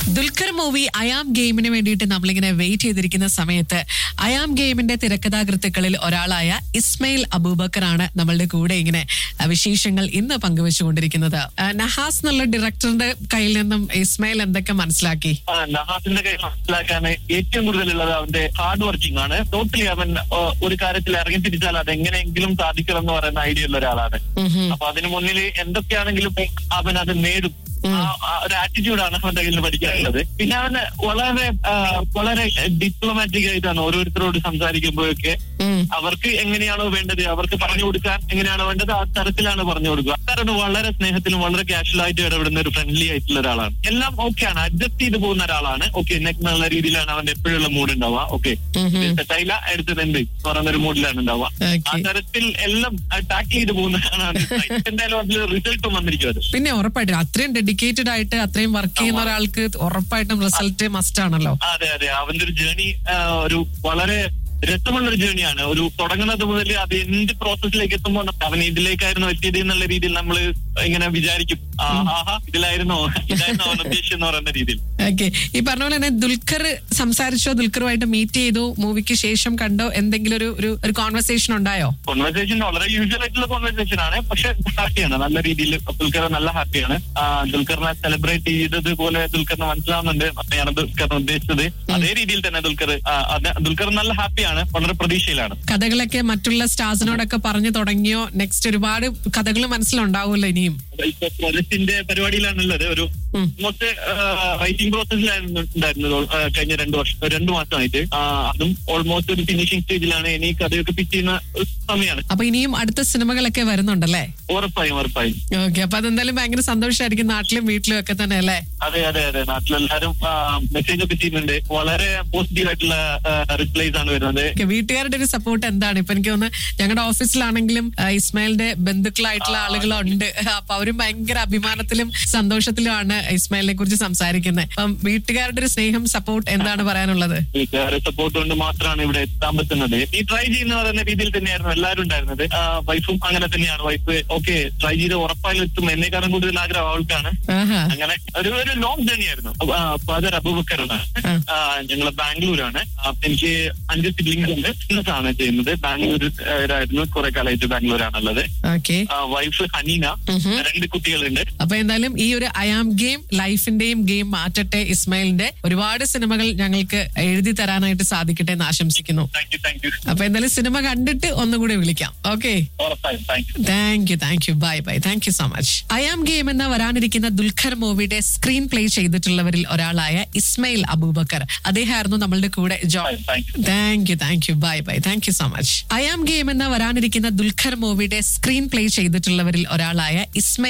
Dulquer movie I am ഗെയിമിന് വേണ്ടിയിട്ട് നമ്മളിങ്ങനെ wait ചെയ്തിരിക്കുന്ന സമയത്ത് അയാം ഗെയിമിന്റെ തിരക്കഥാകൃത്തുക്കളിൽ ഒരാളായ ഇസ്മയിൽ അബൂബക്കറാണ് നമ്മളുടെ കൂടെ ഇങ്ങനെ ആ, വിശേഷങ്ങൾ ഇന്ന് പങ്കുവെച്ചുകൊണ്ടിരിക്കുന്നത് ആ, നഹാസ് എന്നുള്ള ഡയറക്ടറിന്റെ കയ്യിൽ നിന്നും ഇസ്മയിൽ എന്തൊക്കെ മനസ്സിലാക്കി ആ, നഹാസിന്റെ കയ്യിൽ മനസ്സിലാക്കാൻ ഏറ്റവും കൂടുതലുള്ളത് അവന്റെ ഹാർഡ് വർക്കിംഗ് ആണ് ടോട്ടലി അവൻ ആ, ഒരു കാര്യത്തിൽ ഇറങ്ങി തിരിച്ചാൽ അത് എങ്ങനെയെങ്കിലും സാധിക്കണം എന്ന് പറയുന്ന ഐഡിയ ഉള്ള ഒരാളാണ് ഉഹും. അപ്പൊ അതിന് മുന്നിൽ എന്തൊക്കെയാണെങ്കിലും അവൻ അത് നേടും ആ- ആ ഒരു ആറ്റിറ്റ്യൂഡാണ് അവന്റെ കയ്യിൽ നിന്ന് പഠിക്കാനുള്ളത് പിന്നെ അവന് വളരെ ആ, വളരെ ഡിപ്ലോമാറ്റിക് ആയിട്ടാണ് ഓരോരുത്തരോട് സംസാരിക്കുമ്പോഴൊക്കെ ഉം. അവർക്ക് എങ്ങനെയാണോ വേണ്ടത് അവർക്ക് പറഞ്ഞു കൊടുക്കാൻ എങ്ങനെയാണോ വേണ്ടത് ആ തരത്തിലാണ് പറഞ്ഞു കൊടുക്കുക കാരണം വളരെ സ്നേഹത്തിലും വളരെ കാഷ്വൽ ആയിട്ട് ഇടപെടുന്ന ഒരു ഫ്രണ്ട്ലി ആയിട്ടുള്ള ഒരാളാണ് എല്ലാം ഓക്കെയാണ് അഡ്ജസ്റ്റ് ചെയ്ത് പോകുന്ന ഒരാളാണ് ഓക്കെ എന്നുള്ള രീതിയിലാണ് അവന്റെ എപ്പോഴുള്ള മൂഡ് ഉണ്ടാവുക ഓക്കെ ഉഹും. സെറ്റായില്ല എടുത്തത് എന്ത് പറയുന്ന ഒരു മൂഡിലാണ് ഉണ്ടാവുക ആ Okay. തരത്തിൽ എല്ലാം ടാക്കിൾ ചെയ്ത് പോകുന്നതാണ് എന്തായാലും അതിൽ റിസൾട്ടും വന്നിരിക്കും അത് പിന്നെ ഉറപ്പായിട്ടും അത്രയും ഡെഡിക്കേറ്റഡ് ആയിട്ട് അത്രയും വർക്ക് ചെയ്യുന്ന ഒരാൾക്ക് ഉറപ്പായിട്ടും റിസൾട്ട് മസ്റ്റ് ആണല്ലോ അതെ അതെ അവന്റെ ഒരു ജേണി ഒരു വളരെ രസമുള്ള ഒരു ജേണിയാണ് ഒരു തുടങ്ങുന്നത് മുതൽ അത് എന്ത് പ്രോസസ്സിലേക്ക് എത്തുമ്പോൾ അവൻ ഇതിലേക്കായിരുന്നു എത്തിയത് എന്നുള്ള രീതിയിൽ നമ്മൾ ഇങ്ങനെ വിചാരിക്കും ആ, ആഹാ ഇതിലായിരുന്നോ ഇതായിരുന്നു അവൻ ഉദ്ദേശിച്ചെന്ന് പറയുന്ന രീതിയിൽ ഓക്കെ ഈ പറഞ്ഞ പോലെ തന്നെ ദുൽഖർ സംസാരിച്ചോ ദുൽഖറുമായിട്ട് മീറ്റ് ചെയ്തോ മൂവിക്ക് ശേഷം കണ്ടോ എന്തെങ്കിലും ഒരു ഒരു ഒരു കോൺവെർസേഷൻ ഉണ്ടായോ കോൺവെർസേഷൻ വളരെ യൂഷ്വൽ ആയിട്ടുള്ള കോൺവെർസേഷൻ ആണ് പക്ഷെ ഹാപ്പിയാണ് നല്ല രീതിയിൽ ദുൽഖർ നല്ല ഹാപ്പിയാണ് ആ, ദുൽഖറിനെ സെലിബ്രേറ്റ് ചെയ്തത് പോലെ ദുൽഖറിന് മനസ്സിലാവുന്നുണ്ട് അതാണ് ദുൽഖറിന് ഉദ്ദേശിച്ചത് അതേ രീതിയിൽ തന്നെ ദുൽഖർ ആ, അത് ദുൽഖർ നല്ല ഹാപ്പിയാണ് വളരെ പ്രതീക്ഷയിലാണ് കഥകളൊക്കെ മറ്റുള്ള സ്റ്റാർസിനോടൊക്കെ പറഞ്ഞു തുടങ്ങിയോ നെക്സ്റ്റ് ഒരുപാട് കഥകൾ മനസ്സിലുണ്ടാവുമല്ലോ ഇനിയും ഇപ്പൊ പ്രൊജക്ടിന്റെ പരിപാടിയിലാണുള്ളത് ഒരു ഉം. മൊത്തം റൈറ്റിംഗ് പ്രോസസ്സിലായിരുന്നു ഉണ്ടായിരുന്നത് ആ, കഴിഞ്ഞ രണ്ടു വർഷം രണ്ടു മാസമായിട്ട് ആ, അതും ഓൾമോസ്റ്റ് ഒരു ഫിനിഷിംഗ് സ്റ്റേജിലാണ് ഇനി കഥയൊക്കെ പിച്ച് ചെയ്യുന്ന ഒരു സമയമാണ് അപ്പൊ ഇനിയും അടുത്ത സിനിമകളൊക്കെ വരുന്നുണ്ടല്ലേ ഉറപ്പായും ഉറപ്പായും ഓക്കെ അപ്പൊ അതെന്തായാലും ഭയങ്കര സന്തോഷമായിരിക്കും നാട്ടിലും വീട്ടിലും ഒക്കെ തന്നെ അല്ലേ അതെ അതെ അതെ നാട്ടിലെല്ലാരും മെസ്സേജ് ഒക്കെ ചെയ്യുന്നുണ്ട് വളരെ പോസിറ്റീവ് ആയിട്ടുള്ള റിപ്ലൈസ് ആണ് വരുന്നത് Okay, വീട്ടുകാരുടെ ഒരു സപ്പോർട്ട് എന്താണ് ഇപ്പൊ എനിക്ക് തോന്നുന്നു ഞങ്ങളുടെ ഓഫീസിലാണെങ്കിലും ആ, ഇസ്മായിലിന്റെ ബന്ധുക്കളായിട്ടുള്ള ആളുകളുണ്ട് അപ്പൊ അവരും ഭയങ്കര അഭിമാനത്തിലും സന്തോഷത്തിലുമാണ് ഇസ്മായിലിനെ കുറിച്ച് സംസാരിക്കുന്നത് അപ്പം വീട്ടുകാരുടെ ഒരു സ്നേഹം സപ്പോർട്ട് എന്താണ് പറയാനുള്ളത് വീട്ടുകാരെ സപ്പോർട്ട് കൊണ്ട് മാത്രമാണ് ഇവിടെ എത്താൻ പറ്റുന്നത് ഈ ട്രൈ ചെയ്യുന്ന പറയുന്ന രീതിയിൽ തന്നെയായിരുന്നു എല്ലാവരും ഉണ്ടായിരുന്നത് വൈഫും അങ്ങനെ തന്നെയാണ് വൈഫ് ഓക്കെ ട്രൈ ചെയ്ത് ഉറപ്പായും എത്തും എന്നെക്കാളും കൂടുതൽ ആഗ്രഹം അവൾക്കാണ് ആഹാ അങ്ങനെ ഒരു ഒരു ലോങ് ജേണി ആയിരുന്നു ഫാദർ അബൂബക്കറാണ് ആ. ഞങ്ങൾ ബാംഗ്ലൂരാണ് ആ, എനിക്ക് അഞ്ച് സിബ്ലിംഗ്സ് ഉണ്ട് ബിസിനസ് ആണ് ചെയ്യുന്നത് ബാംഗ്ലൂരായിരുന്നു കുറെ കാലമായിട്ട് ബാംഗ്ലൂരാണുള്ളത് ഓക്കെ വൈഫ് ഹനീന രണ്ട് കുട്ടികളുണ്ട് അപ്പൊ എന്തായാലും ഈ ഒരു അയാം ഗെയിം ലൈഫിന്റെയും ഗെയിം മാറ്റട്ടെ ഇസ്മായിലിന്റെ ഒരുപാട് സിനിമകൾ ഞങ്ങൾക്ക് എഴുതി തരാനായിട്ട് സാധിക്കട്ടെ എന്ന് ആശംസിക്കുന്നു താങ്ക് യു താങ്ക് യു അപ്പൊ എന്തായാലും സിനിമ കണ്ടിട്ട് ഒന്നുകൂടി വിളിക്കാം ഓക്കെ ഉറപ്പായും thank you thank you thank you bye bye thank you so much I am game എന്ന വരാനിരിക്കുന്ന ദുൽഖർ മൂവിയുടെ സ്ക്രീൻ പ്ലേ ചെയ്തിട്ടുള്ളവരിൽ ഒരാളായ ഇസ്മയിൽ അബൂബക്കർ അദ്ദേഹമായിരുന്നു നമ്മളുടെ കൂടെ join thank you thank you thank you bye bye thank you so much I am game എന്ന വരാനിരിക്കുന്ന ദുൽഖർ മൂവിയുടെ സ്ക്രീൻ പ്ലേ ചെയ്തിട്ടുള്ളവരിൽ ഒരാളായ ഇസ്മയിൽ